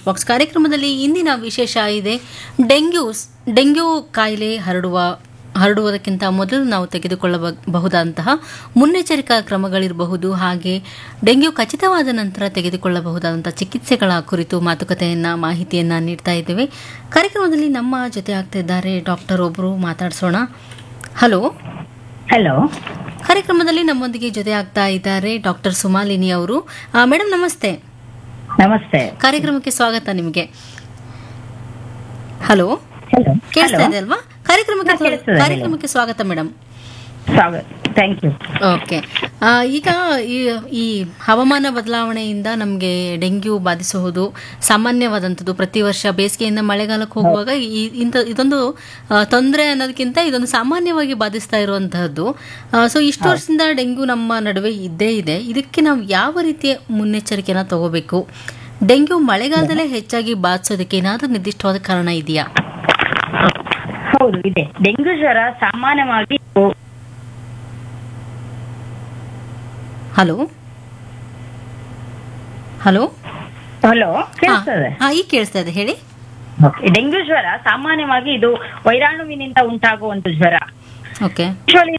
Box ಕಾರ್ಯಕ್ರಮದಲ್ಲಿ ಇಂದಿನ ವಿಶೇಷ ಇದೆ ಡೆಂಗ್ಯೂ ಡೆಂಗ್ಯೂ ಕಾಯಿಲೆ ಹರಡುವ ಹರಡುವುದಕ್ಕಿಂತ ಮೊದಲು ನಾವು ತೆಗೆದುಕೊಳ್ಳಬಹುದಾದಂತಹ ಮುನ್ನೆಚ್ಚರಿಕಾ ಕ್ರಮಗಳಿರಬಹುದು ಹಾಗೆ ಡೆಂಗ್ಯೂ ಖಚಿತವಾದ ನಂತರ ತೆಗೆದುಕೊಳ್ಳಬಹುದಾದಂತಹ ಚಿಕಿತ್ಸೆಗಳ ಕುರಿತು ಮಾತುಕತೆಯನ್ನ ಮಾಹಿತಿಯನ್ನ ನೀಡ್ತಾ ಇದ್ದೇವೆ ಕಾರ್ಯಕ್ರಮದಲ್ಲಿ ನಮ್ಮ ಜೊತೆ ಆಗ್ತಾ ಇದ್ದಾರೆ ಡಾಕ್ಟರ್ ಒಬ್ಬರು ಮಾತಾಡ್ಸೋಣ ಹಲೋ ಹಲೋ ಕಾರ್ಯಕ್ರಮದಲ್ಲಿ ನಮ್ಮೊಂದಿಗೆ ಜೊತೆ ಆಗ್ತಾ ಇದ್ದಾರೆ ಡಾಕ್ಟರ್ ಸುಮಾಲಿನಿ ಅವರು ಮೇಡಮ್ ನಮಸ್ತೆ ನಮಸ್ತೆ ಕಾರ್ಯಕ್ರಮಕ್ಕೆ ಸ್ವಾಗತ ನಿಮಗೆ ಹಲೋ ಹಲೋ ಕೇಳಿಸ್ತಾ ಇದೆ ಅಲ್ವಾ ಕಾರ್ಯಕ್ರಮಕ್ಕೆ ಹಾ, ಕೇಳಿಸ್ತದೆ, ಕಾರ್ಯಕ್ರಮಕ್ಕೆ ಸ್ವಾಗತ ಮೇಡಮ್ ಸ್ವಾಗತ ಥ್ಯಾಂಕ್ ಯು ಓಕೆ ಆ, ಈಗ ಈ ಈ ಹವಾಮಾನ ಬದಲಾವಣೆಯಿಂದ ನಮಗೆ ಡೆಂಗ್ಯೂ ಬಾಧಿಸುವುದು ಸಾಮಾನ್ಯವಾದಂಥದ್ದು ಪ್ರತಿ ವರ್ಷ ಬೇಸಿಗೆಯಿಂದ ಮಳೆಗಾಲಕ್ಕೆ ಹೋಗುವಾಗ ಈ ಇಂಥ ಇದೊಂದು ತೊಂದರೆ ಅನ್ನೋದಕ್ಕಿಂತ ಇದೊಂದು ಸಾಮಾನ್ಯವಾಗಿ ಬಾಧಿಸ್ತಾ ಇರುವಂತಹದ್ದು ಸೊ ಇಷ್ಟು ವರ್ಷದಿಂದ ಡೆಂಗ್ಯೂ ನಮ್ಮ ನಡುವೆ ಇದ್ದೇ ಇದೆ ಇದಕ್ಕೆ ನಾವು ಯಾವ ರೀತಿಯ ಮುನ್ನೆಚ್ಚರಿಕೆನ ತಗೋಬೇಕು ಡೆಂಗ್ಯೂ ಮಳೆಗಾಲದಲ್ಲೇ ಹೆಚ್ಚಾಗಿ ಬಾಧಿಸೋದಕ್ಕೆ ಏನಾದರೂ ನಿರ್ದಿಷ್ಟವಾದ ಕಾರಣ ಇದೆಯಾ ಹೌದು ಇದೆ ಡೆಂಗ್ಯೂ ಜ್ವರ ಸಾಮಾನ್ಯವಾಗಿ ಹಲೋ ಹಲೋ ಹಲೋ ಕೇಳಿಸ್ತದೆ ಹಾ ಈಗ ಕೇಳಿಸ್ತಾ ಇದೆ ಹೇಳಿ Okay. ಡೆಂಗ್ಯೂ ಜ್ವರ ಸಾಮಾನ್ಯವಾಗಿ ಇದು ವೈರಾಣುವಿನಿಂದ ಉಂಟಾಗುವಂತ ಜ್ವರ ಓಕೆ Usually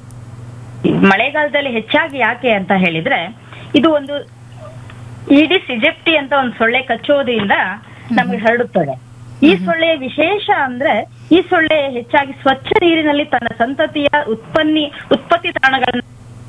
ಮಳೆಗಾಲದಲ್ಲಿ ಹೆಚ್ಚಾಗಿ ಯಾಕೆ ಅಂತ ಹೇಳಿದ್ರೆ ಇದು ಒಂದು ಈಡಿಸ್ ಇಜೆಪ್ಟಿ ಅಂತ ಒಂದು ಸೊಳ್ಳೆ ಕಚ್ಚೋದ್ರಿಂದ ನಮಗೆ ಹರಡುತ್ತದೆ ಈ ಸೊಳ್ಳೆ ವಿಶೇಷ ಅಂದ್ರೆ ಈ ಸೊಳ್ಳೆ ಹೆಚ್ಚಾಗಿ ಸ್ವಚ್ಛ ನೀರಿನಲ್ಲಿ ತನ್ನ ಸಂತತಿಯ ಉತ್ಪನ್ನಿ ಉತ್ಪತ್ತಿ ತಾಣಗಳನ್ನ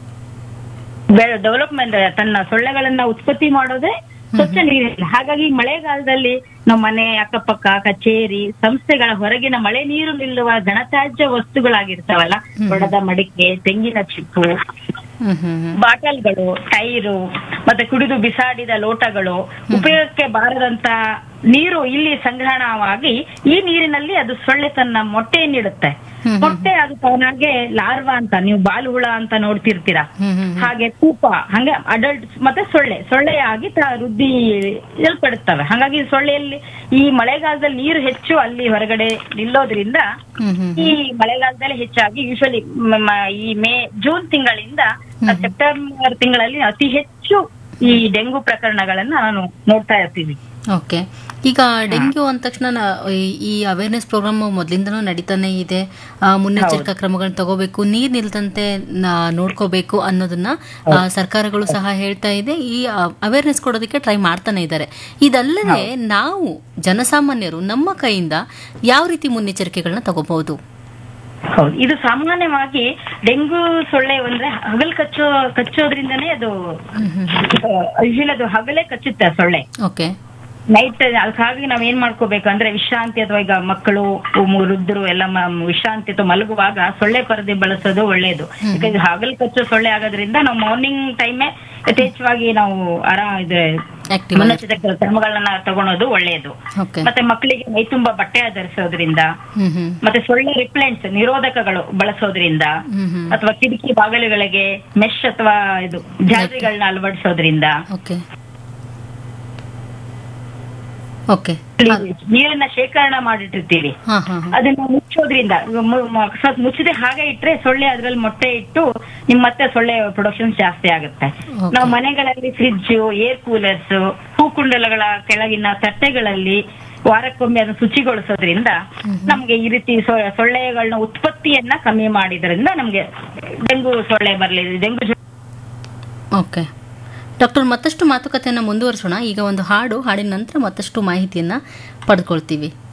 ಡೆವಲಪ್ಮೆಂಟ್ ತನ್ನ ಸೊಳ್ಳೆಗಳನ್ನ ಉತ್ಪತ್ತಿ ಮಾಡೋದೇ ಸ್ವಚ್ಛ ನೀರಿನಲ್ಲಿ ಹಾಗಾಗಿ ಮಳೆಗಾಲದಲ್ಲಿ ನಮ್ಮ ಮನೆ ಅಕ್ಕಪಕ್ಕ ಕಚೇರಿ ಸಂಸ್ಥೆಗಳ ಹೊರಗಿನ ಮಳೆ ನೀರು ನಿಲ್ಲುವ ಘನತ್ಯಾಜ್ಯ ವಸ್ತುಗಳಾಗಿರ್ತಾವಲ್ಲ ಒಡದ ಮಡಿಕೆ ತೆಂಗಿನ ಚಿಪ್ಪು ಹ್ಮ್ ಹ್ಮ್ ಹ್ಮ್ ಬಾಟಲ್ಗಳು ಟೈರು ಮತ್ತೆ ಕುಡಿದು ಬಿಸಾಡಿದ ಲೋಟಗಳು ಉಪಯೋಗಕ್ಕೆ ಬಾರದಂತ ನೀರು ಇಲ್ಲಿ ಸಂಗ್ರಹಣವಾಗಿ ಈ ನೀರಿನಲ್ಲಿ ಅದು ಸೊಳ್ಳೆ ತನ್ನ ಮೊಟ್ಟೆಯನ್ನಿಡುತ್ತೆ ಹ್ಮ್ ಹ್ಮ್. ಮೊಟ್ಟೆ ಅದು ತಾನಾಗೆ ಲಾರ್ವಾ ಅಂತ ನೀವು ಬಾಲು ಹುಳ ಅಂತ ನೋಡ್ತಿರ್ತೀರಾ ಹ್ಮ್ ಹ್ಮ್ ಹ್ಮ್. ಹಾಗೆ ಕೂಪ ಹಂಗೆ ಅಡಲ್ಟ್ ಮತ್ತೆ ಸೊಳ್ಳೆ ಸೊಳ್ಳೆಯಾಗಿ ತ ವೃದ್ಧಿ ಇಲ್ಪಡುತ್ತವೆ ಹಾಗಾಗಿ ಸೊಳ್ಳೆಯಲ್ಲಿ ಈ ಮಳೆಗಾಲದಲ್ಲಿ ನೀರು ಹೆಚ್ಚು ಅಲ್ಲಿ ಹೊರಗಡೆ ನಿಲ್ಲೋದ್ರಿಂದ ಹ್ಮ್ ಹ್ಮ್ ಈ ಮಳೆಗಾಲದಲ್ಲಿ ಹೆಚ್ಚಾಗಿ ಯೂಶಲಿ ಈ ಮೇ ಜೂನ್ ತಿಂಗಳಿಂದ ಸೆಪ್ಟೆಂಬರ್ ತಿಂಗಳಲ್ಲಿ ಅತಿ ಹೆಚ್ಚು ಈ ಡೆಂಗು ಪ್ರಕರಣಗಳನ್ನ ನಾನು ನೋಡ್ತಾ ಇರ್ತೀವಿ ಓಕೆ ಈಗ ಡೆಂಗ್ಯೂ ಅಂದ ತಕ್ಷಣ ನಾ- ಈ- ಈ ಅವೇರ್ನೆಸ್ ಪ್ರೋಗ್ರಾಮ್ ಮೊದಲಿಂದನೂ ನಡೀತಾನೆ ಇದೆ ಆ, ಮುನ್ನೆಚ್ಚರಿಕಾ ಕ್ರಮಗಳನ್ನ ತಗೋಬೇಕು ನೀರ್ ನಿಲ್ದಂತೆ ನಾ- ನೋಡ್ಕೋಬೇಕು ಅನ್ನೋದನ್ನ ಆ, ಸರ್ಕಾರಗಳು ಸಹ ಹೇಳ್ತಾ ಇದೆ ಈ ಅವೇರ್ನೆಸ್ ಕೊಡೋದಕ್ಕೆ ಟ್ರೈ ಮಾಡ್ತಾನೆ ಇದ್ದಾರೆ ಇದಲ್ಲದೆ ನಾವು ಜನಸಾಮಾನ್ಯರು ನಮ್ಮ ಕೈಯಿಂದ ಯಾವ ರೀತಿ ಮುನ್ನೆಚ್ಚರಿಕೆಗಳನ್ನ ತಗೋಬಹುದು ಹೌದು ಇದು ಸಾಮಾನ್ಯವಾಗಿ ಡೆಂಗು ಸೊಳ್ಳೆ ಅಂದ್ರೆ ಹಗಲ್ ಕಚ್ಚೋ ಕಚ್ಚೋದ್ರಿಂದನೇ ಅದು ಯೂಶಲಿ ಅದು ಹಗಲೇ ಕಚ್ಚುತ್ತೆ ಆ ಸೊಳ್ಳೆ ಓಕೆ ನೈಟ್ ಅದಕ್ಕಾಗಿ ನಾವ್ ಏನ್ ಮಾಡ್ಕೋಬೇಕು ಅಂದ್ರೆ ವಿಶ್ರಾಂತಿ ಅಥವಾ ಈಗ ಮಕ್ಕಳು ಉಮ್, ವೃದ್ಧರು ಎಲ್ಲ ಮ- ವಿಶ್ರಾಂತಿ ಅಥವಾ ಮಲಗುವಾಗ ಸೊಳ್ಳೆ ಪರದೆ ಬಳಸೋದು ಒಳ್ಳೇದು ಯಾಕಂದ್ರೆ ಹಗಲ್ ಕಚ್ಚೋ ಸೊಳ್ಳೆ ಆಗೋದ್ರಿಂದ ನಾವು ಮಾರ್ನಿಂಗ್ ಟೈಮೇ ಯಥೇಚ್ಛವಾಗಿ ನಾವು ಆರಾಮ್ ಇದೆ ಆಕ್ಟಿವ್ ಮುನ್ನೆಚ್ಚರಿಕೆ ಕ್ರಮಗಳನ್ನ ತಗೊಳೋದು ಒಳ್ಳೆಯದು ಓಕೆ ಮತ್ತೆ ಮಕ್ಕಳಿಗೆ ಮೈ ತುಂಬಾ ಬಟ್ಟೆ ಧರಿಸೋದ್ರಿಂದ ಹ್ಮ್ ಹ್ಮ್ ಮತ್ತೆ ಸೊಳ್ಳೆ ರಿಪ್ಲೆಂಟ್ಸ್ ನಿರೋಧಕಗಳು ಬಳಸೋದ್ರಿಂದ ಹ್ಮ್ ಹ್ಮ್ ಅಥವಾ ಕಿಟಕಿ ಬಾಗಿಲುಗಳಿಗೆ ಮೆಶ್ ಅಥವಾ ಇದು ಜಾಲರಿಗಳನ್ನ ಅಳವಡಿಸೋದ್ರಿಂದ ಓಕೆ ಓಕೆ ನೀರನ್ನ ಶೇಖರಣೆ ಮಾಡಿಟ್ಟಿರ್ತೀವಿ ಹಾ ಹಾ ಹಾ ಅದನ್ನ ಮುಚ್ಚೋದ್ರಿಂದ ಮು- ಮ- ಅಕಸ್ಮಾತ್ ಮುಚ್ಚದೆ ಹಾಗೆ ಇಟ್ರೆ ಸೊಳ್ಳೆ ಅದ್ರಲ್ಲಿ ಮೊಟ್ಟೆ ಇಟ್ಟು ನಿಮ್ ಮತ್ತೆ ಸೊಳ್ಳೆ ಪ್ರೊಡಕ್ಷನ್ ಜಾಸ್ತಿ ಆಗುತ್ತೆ Okay. ನಾವು ಮನೆಗಳಲ್ಲಿ ಫ್ರಿಡ್ಜ್ ಏರ್ ಕೂಲರ್ಸ್ ಹೂಕುಂಡಲಗಳ ಕೆಳಗಿನ ತಟ್ಟೆಗಳಲ್ಲಿ ವಾರಕ್ಕೊಮ್ಮೆ ಅದನ್ನು ಶುಚಿಗೊಳಿಸೋದ್ರಿಂದ ನಮ್ಗೆ ಈ ರೀತಿ ಸೊ- ಸೊಳ್ಳೆಗಳನ್ನ ಉತ್ಪತ್ತಿಯನ್ನ ಕಮ್ಮಿ ಮಾಡಿದ್ರಿಂದ ನಮ್ಗೆ ಡೆಂಗು ಸೊಳ್ಳೆ ಬರ್ಲಿ ಡೆಂಗು ಜ್ವರ ಓಕೆ ಡಾಕ್ಟರ್ ಮತ್ತಷ್ಟು ಮಾತುಕತೆಯನ್ನು ಮುಂದುವರಿಸೋಣ ಈಗ ಒಂದು ಹಾಡು ಹಾಡಿನ ನಂತರ ಮತ್ತಷ್ಟು ಮಾಹಿತಿಯನ್ನು ಪಡೆದುಕೊಳ್ತೀವಿ